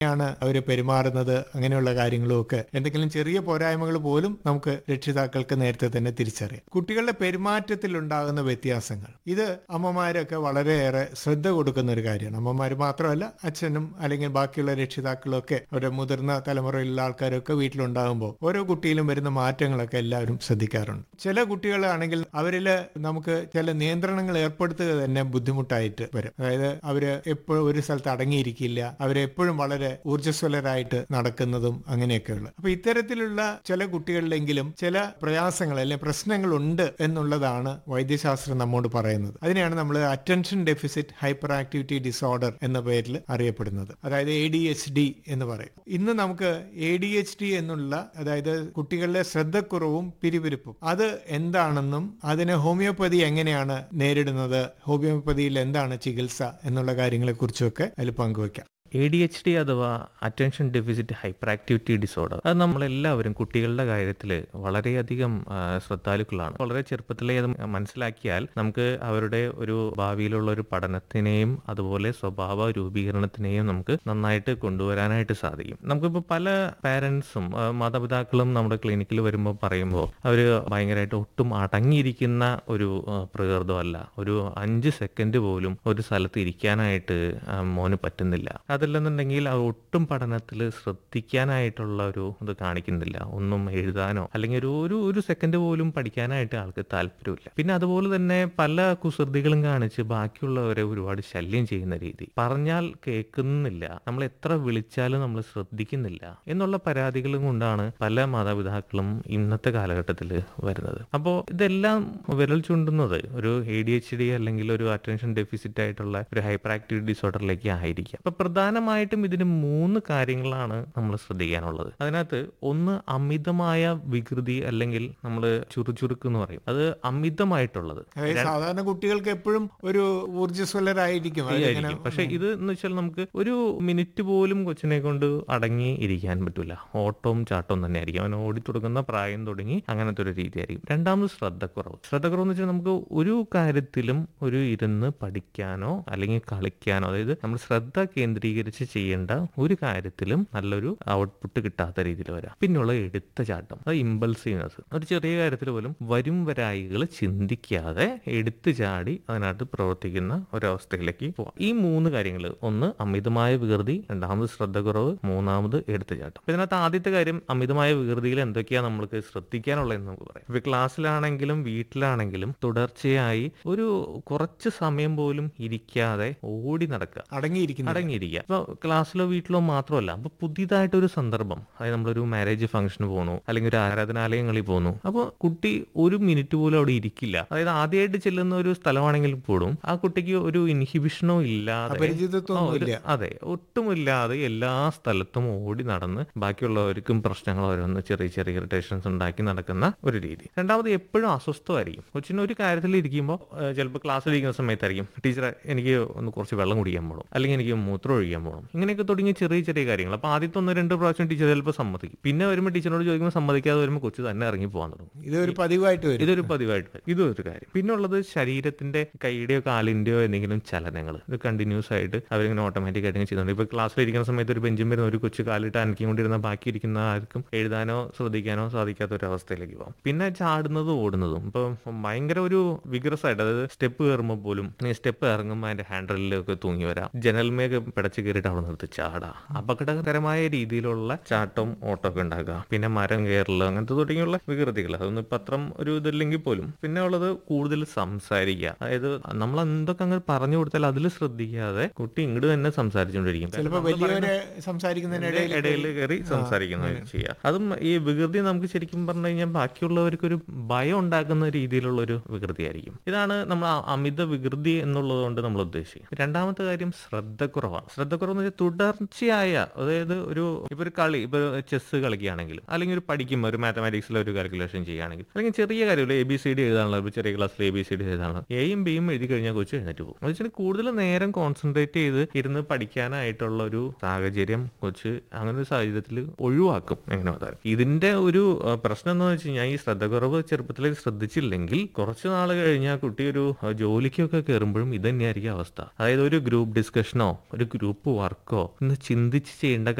ാണ് അവർ പെരുമാറുന്നത് അങ്ങനെയുള്ള കാര്യങ്ങളുമൊക്കെ എന്തെങ്കിലും ചെറിയ പോരായ്മകൾ പോലും നമുക്ക് രക്ഷിതാക്കൾക്ക് നേരത്തെ തന്നെ തിരിച്ചറിയാം കുട്ടികളുടെ പെരുമാറ്റത്തിൽ ഉണ്ടാകുന്ന വ്യത്യാസങ്ങൾ ഇത് അമ്മമാരൊക്കെ വളരെയേറെ ശ്രദ്ധ കൊടുക്കുന്ന ഒരു കാര്യമാണ് അമ്മമാർ മാത്രമല്ല അച്ഛനും അല്ലെങ്കിൽ ബാക്കിയുള്ള രക്ഷിതാക്കളും ഒക്കെ അവരുടെ മുതിർന്ന തലമുറയിലുള്ള ആൾക്കാരൊക്കെ വീട്ടിലുണ്ടാകുമ്പോൾ ഓരോ കുട്ടിയിലും വരുന്ന മാറ്റങ്ങളൊക്കെ എല്ലാവരും ശ്രദ്ധിക്കാറുണ്ട് ചില കുട്ടികളാണെങ്കിൽ അവരിൽ നമുക്ക് ചില നിയന്ത്രണങ്ങൾ ഏർപ്പെടുത്തുക തന്നെ ബുദ്ധിമുട്ടായിട്ട് വരും അതായത് അവര് എപ്പോഴും ഒരു സ്ഥലത്ത് അടങ്ങിയിരിക്കില്ല അവരെപ്പോഴും വളരെ ഊർജ്ജസ്വലരായിട്ട് നടക്കുന്നതും അങ്ങനെയൊക്കെയുള്ള അപ്പൊ ഇത്തരത്തിലുള്ള ചില കുട്ടികളിലെങ്കിലും ചില പ്രയാസങ്ങൾ അല്ലെങ്കിൽ പ്രശ്നങ്ങൾ ഉണ്ട് എന്നുള്ളതാണ് വൈദ്യശാസ്ത്രം നമ്മോട് പറയുന്നത് അതിനെയാണ് നമ്മൾ attention deficit hyperactivity disorder എന്ന പേരിൽ അറിയപ്പെടുന്നത് അതായത് എ ഡി എച്ച് ഡി എന്ന് പറയും ഇന്ന് നമുക്ക് എ ഡി എച്ച് ഡി എന്നുള്ള അതായത് കുട്ടികളുടെ ശ്രദ്ധക്കുറവും പിരിപിരിപ്പും അത് എന്താണെന്നും അതിനെ ഹോമിയോപ്പതി എങ്ങനെയാണ് നേരിടുന്നത് ഹോമിയോപ്പതിയിൽ എന്താണ് ചികിത്സ എന്നുള്ള കാര്യങ്ങളെ കുറിച്ചൊക്കെ അതിൽ പങ്കുവയ്ക്കാം എ ഡി എച്ച് ഡി അഥവാ attention deficit hyperactivity disorder അത് നമ്മളെല്ലാവരും കുട്ടികളുടെ കാര്യത്തിൽ വളരെയധികം ആ, ശ്രദ്ധാലുക്കളാണ് വളരെ ചെറുപ്പത്തിലേ അത് മനസ്സിലാക്കിയാൽ നമുക്ക് അവരുടെ ഒരു ഭാവിയിലുള്ള ഒരു പഠനത്തിനെയും അതുപോലെ സ്വഭാവ രൂപീകരണത്തിനെയും നമുക്ക് നന്നായിട്ട് കൊണ്ടുവരാനായിട്ട് സാധിക്കും നമുക്കിപ്പോൾ പല പാരൻസും മാതാപിതാക്കളും നമ്മുടെ ക്ലിനിക്കിൽ വരുമ്പോൾ പറയുമ്പോൾ അവർ ഭയങ്കരമായിട്ട് ഒട്ടും അടങ്ങിയിരിക്കുന്ന ഒരു ആ, പ്രകൃതമല്ല ഒരു അഞ്ച് സെക്കൻഡ് പോലും ഒരു സ്ഥലത്ത് ഇരിക്കാനായിട്ട് ആ, മോന് പറ്റുന്നില്ല അതല്ലെന്നുണ്ടെങ്കിൽ ആ ഒട്ടും പഠനത്തിൽ ശ്രദ്ധിക്കാനായിട്ടുള്ള ഒരു ഇത് കാണിക്കുന്നില്ല ഒന്നും എഴുതാനോ അല്ലെങ്കിൽ ഒരു ഒരു ഒരു സെക്കൻഡ് പോലും പഠിക്കാനായിട്ട് ആൾക്ക് താല്പര്യമില്ല പിന്നെ അതുപോലെ തന്നെ പല കുസൃതികളും കാണിച്ച് ബാക്കിയുള്ളവരെ ഒരുപാട് ശല്യം ചെയ്യുന്ന രീതി പറഞ്ഞാൽ കേൾക്കുന്നില്ല നമ്മൾ എത്ര വിളിച്ചാലും നമ്മൾ ശ്രദ്ധിക്കുന്നില്ല എന്നുള്ള പരാതികളും കൊണ്ടാണ് പല മാതാപിതാക്കളും ഇന്നത്തെ കാലഘട്ടത്തിൽ വരുന്നത് അപ്പോൾ ഇതെല്ലാം വിരൽ ചൂണ്ടുന്നത് ഒരു എ ഡി എച്ച് ഡി അല്ലെങ്കിൽ ഒരു അറ്റൻഷൻ ഡെഫിസിറ്റ് ആയിട്ടുള്ള ഒരു ഹൈപ്പർ ആക്ടിവിറ്റി ഡിസോർഡറിലേക്ക് ആയിരിക്കാം അപ്പൊ പ്രധാനമായിട്ടും ഇതിന് മൂന്ന് കാര്യങ്ങളാണ് നമ്മൾ ശ്രദ്ധിക്കാനുള്ളത് അതിനകത്ത് ഒന്ന് അമിതമായ വികൃതി അല്ലെങ്കിൽ നമ്മൾ ചുറുചുറുക്ക് എന്ന് പറയും അത് അമിതമായിട്ടുള്ളത് അതായത് സാധാരണ കുട്ടികൾക്ക് എപ്പോഴും ഒരു ഊർജ്ജസ്വലരായിരിക്കും അവരിങ്ങനെ ആയിരിക്കും പക്ഷെ ഇത് എന്ന് വെച്ചാൽ നമുക്ക് ഒരു മിനിറ്റ് പോലും കൊച്ചിനെ കൊണ്ട് അടങ്ങി ഇരിക്കാൻ പറ്റൂല ഓട്ടവും ചാട്ടവും തന്നെ ആയിരിക്കും അവൻ ഓടി തുടങ്ങുന്ന പ്രായം തുടങ്ങി അങ്ങനത്തെ ഒരു രീതിയായിരിക്കും രണ്ടാമത് ശ്രദ്ധക്കുറവ് ശ്രദ്ധക്കുറവ് എന്ന് വെച്ചാൽ നമുക്ക് ഒരു കാര്യത്തിലും ഒരു ഇരുന്ന് പഠിക്കാനോ അല്ലെങ്കിൽ കളിക്കാനോ അതായത് നമ്മൾ ശ്രദ്ധ കേന്ദ്രീകരിച്ച് ചെയ്യേണ്ട ഒരു കാര്യത്തിലും നല്ലൊരു ഔട്ട്പുട്ട് കിട്ടാത്ത രീതിയിൽ വരാം പിന്നെയുള്ള എടുത്ത ചാട്ടം അത് ഇമ്പൾസീവ്നെസ് ഒരു ചെറിയ കാര്യത്തിൽ പോലും വരും വരായികൾ ചിന്തിക്കാതെ എടുത്തു ചാടി അതിനകത്ത് പ്രവർത്തിക്കുന്ന ഒരവസ്ഥയിലേക്ക് പോവാം ഈ മൂന്ന് കാര്യങ്ങൾ ഒന്ന് അമിതമായ വികൃതി രണ്ടാമത് ശ്രദ്ധക്കുറവ് മൂന്നാമത് എടുത്തുചാട്ടം ഇതിനകത്ത് ആദ്യത്തെ കാര്യം അമിതമായ വികൃതിയിൽ എന്തൊക്കെയാണ് നമ്മൾക്ക് ശ്രദ്ധിക്കാനുള്ളതെന്ന് നമുക്ക് പറയാം ഇപ്പൊ ക്ലാസ്സിലാണെങ്കിലും വീട്ടിലാണെങ്കിലും തുടർച്ചയായി ഒരു കുറച്ച് സമയം പോലും ഇരിക്കാതെ ഓടി നടക്കുക അടങ്ങിയിരിക്കുന്നു അടങ്ങിയിരിക്കുക ഇപ്പൊ ക്ലാസ്സിലോ വീട്ടിലോ മാത്രമല്ല അപ്പൊ പുതിയതായിട്ടൊരു സന്ദർഭം അതായത് നമ്മളൊരു മാരേജ് ഫംഗ്ഷന് പോകുന്നു അല്ലെങ്കിൽ ഒരു ആരാധനാലയങ്ങളിൽ പോകുന്നു അപ്പോൾ കുട്ടി ഒരു മിനിറ്റ് പോലും അവിടെ ഇരിക്കില്ല അതായത് ആദ്യമായിട്ട് ചെല്ലുന്ന ഒരു സ്ഥലമാണെങ്കിൽ പോലും ആ കുട്ടിക്ക് ഒരു ഇൻഹിബിഷനോ ഇല്ലാതെ അപരിചിതത്വം ആ, ഒരു- ഒന്നുമില്ല. അതെ ഒട്ടുമില്ലാതെ എല്ലാ സ്ഥലത്തും ഓടി നടന്ന് ബാക്കിയുള്ളവർക്കും പ്രശ്നങ്ങൾ ഓരോന്ന് ചെറിയ ചെറിയ ഇറിറ്റേഷൻസ് ഉണ്ടാക്കി നടക്കുന്ന ഒരു രീതി രണ്ടാമത് എപ്പോഴും അസ്വസ്ഥമായിരിക്കും കൊച്ചിന് ഒരു കാര്യത്തിൽ ഇരിക്കുമ്പോൾ ചിലപ്പോൾ ക്ലാസ്സിൽ ഇരിക്കുന്ന സമയത്തായിരിക്കും ടീച്ചറെ എനിക്ക് ഒന്ന് കുറച്ച് വെള്ളം കുടിക്കാൻ പോകണം അല്ലെങ്കിൽ എനിക്ക് മൂത്രം ഒഴിക്കാൻ പോകണം ഇങ്ങനെയൊക്കെ തുടങ്ങി ചെറിയ ചെറിയ കാര്യങ്ങൾ അപ്പോൾ ആദ്യത്തെ ഒന്ന് രണ്ട് പ്രാവശ്യം ടീച്ചർ ചിലപ്പോൾ സമ്മതിക്കും പിന്നെ വരുമ്പോൾ ടീച്ചറിനോട് ചോദിക്കുമ്പോൾ സമ്മതിക്കാതെ വരുമ്പോൾ കൊച്ചു തന്നെ ഇറങ്ങി പോകാൻ തുടങ്ങും ഇതൊരു പതിവായിട്ട് വരും ഇതൊരു പതിവായിട്ട് വരും. ഇതും ഒരു കാര്യം പിന്നെ ഉള്ളത് ശരീരത്തിന്റെ കൈയുടെയോ കാലിന്റെയോ എന്തെങ്കിലും ചലനങ്ങൾ ഇത് കണ്ടിന്യൂസ് ആയിട്ട് അവരിങ്ങനെ ഓട്ടോമാറ്റിക് ആയിട്ട് ഇങ്ങനെ ചെയ്യുന്നുണ്ട് ഇപ്പൊ ക്ലാസ്സിൽ ഇരിക്കുന്ന സമയത്ത് ഒരു ബെഞ്ചും വരുന്ന ഒരു കൊച്ചു കാലിട്ട് അനക്കിക്കൊണ്ടിരുന്ന ബാക്കി ഇരിക്കുന്ന ആർക്കും എഴുതാനോ ശ്രദ്ധിക്കാനോ സാധിക്കാത്ത ഒരു അവസ്ഥയിലേക്ക് പോകും പിന്നെ ചാടുന്നതും ഓടുന്നതും ഇപ്പൊ ഭയങ്കര ഒരു വിഗ്രസ് ആയിട്ട് അതായത് സ്റ്റെപ്പ് കയറുമ്പോൾ പോലും ഈ സ്റ്റെപ്പ് ഇറങ്ങുമ്പോൾ അതിന്റെ ഹാൻഡിലൊക്കെ തൂങ്ങി വരാം ജനൽമേക്ക് പിടച്ച് കയറിയിട്ട് അവിടെ നിർത്തി ചാടാ അപകടകരമായ രീതിയിലുള്ള ചാട്ടവും ഓട്ടമൊക്കെ ഉണ്ടാക്കുക പിന്നെ മരം കയറല് അങ്ങനത്തെ തുടങ്ങിയുള്ള വികൃതികൾ അതൊന്നും ഇപ്പൊ അത്രം ഒരു ഇതില്ലെങ്കിൽ പോലും പിന്നെ ഉള്ളത് കൂടുതൽ സംസാരിക്കുക അതായത് നമ്മൾ എന്തൊക്കെ അങ്ങ് പറഞ്ഞു കൊടുത്താൽ അതിൽ ശ്രദ്ധിക്കാതെ കുട്ടി ഇങ്ങോട്ട് തന്നെ സംസാരിച്ചുകൊണ്ടിരിക്കും ചിലപ്പോ വലിയവരെ സംസാരിക്കുന്നതിനിടയിൽ ഇടയിൽ കയറി സംസാരിക്കുന്നത് ചെയ്യുക അതും ഈ വികൃതി നമുക്ക് ശരിക്കും പറഞ്ഞു കഴിഞ്ഞാൽ ബാക്കിയുള്ളവർക്ക് ഒരു ഭയം ഉണ്ടാക്കുന്ന രീതിയിലുള്ള ഒരു വികൃതിയായിരിക്കും ഇതാണ് നമ്മൾ ആ അമിത വികൃതി എന്നുള്ളത് കൊണ്ട് നമ്മൾ ഉദ്ദേശിക്കുന്നത് രണ്ടാമത്തെ കാര്യം ശ്രദ്ധക്കുറവാണ് ശ്രദ്ധക്കുറവ് എന്ന് വെച്ചാൽ തുടർച്ചയായ അതായത് ഒരു ഇപ്പൊ ഒരു കളി ഇപ്പൊ ചെസ് കളിക്കുകയാണെങ്കിൽ അല്ലെങ്കിൽ ഒരു പഠിക്കുമ്പോൾ ഒരു മാത്തമാറ്റിക്സിലെ ഒരു കാൽക്കുലേഷൻ ചെയ്യുകയാണെങ്കിൽ അല്ലെങ്കിൽ ചെറിയ കാര്യം എ ബി സി ഡി എഴുതാനുള്ള ഇപ്പൊ ചെറിയ ക്ലാസ്സിൽ എ ബി സി ഡി എഴുതാനുള്ള എയും ബിയും എഴുതി കഴിഞ്ഞാൽ കൊച്ചു എഴുന്നേറ്റ് പോകും എന്ന് വെച്ചാൽ കൂടുതൽ നേരം കോൺസെൻട്രേറ്റ് ചെയ്ത് ഇരുന്ന് പഠിക്കാനായിട്ടുള്ള ഒരു സാഹചര്യം കൊച്ച് അങ്ങനെ ഒരു സാഹചര്യത്തിൽ ഒഴിവാക്കും എങ്ങനെ പറഞ്ഞാൽ ഇതിന്റെ ഒരു ആ, പ്രശ്നം എന്ന് വെച്ച് കഴിഞ്ഞാൽ ഈ ശ്രദ്ധക്കുറവ് ചെറുപ്പത്തിലേക്ക് ശ്രദ്ധിച്ചില്ലെങ്കിൽ കുറച്ച് നാൾ കഴിഞ്ഞാൽ കുട്ടി ഒരു ആ, ജോലിക്കൊക്കെ കയറുമ്പോഴും ഇത് തന്നെയായിരിക്കും അവസ്ഥ അതായത് ഒരു ഗ്രൂപ്പ് ഡിസ്കഷനോ ഒരു ഗ്രൂപ്പ് ഗ്രൂപ്പ് വർക്കോ ഒന്ന് ചിന്തിച്ച് ചെയ്യേണ്ട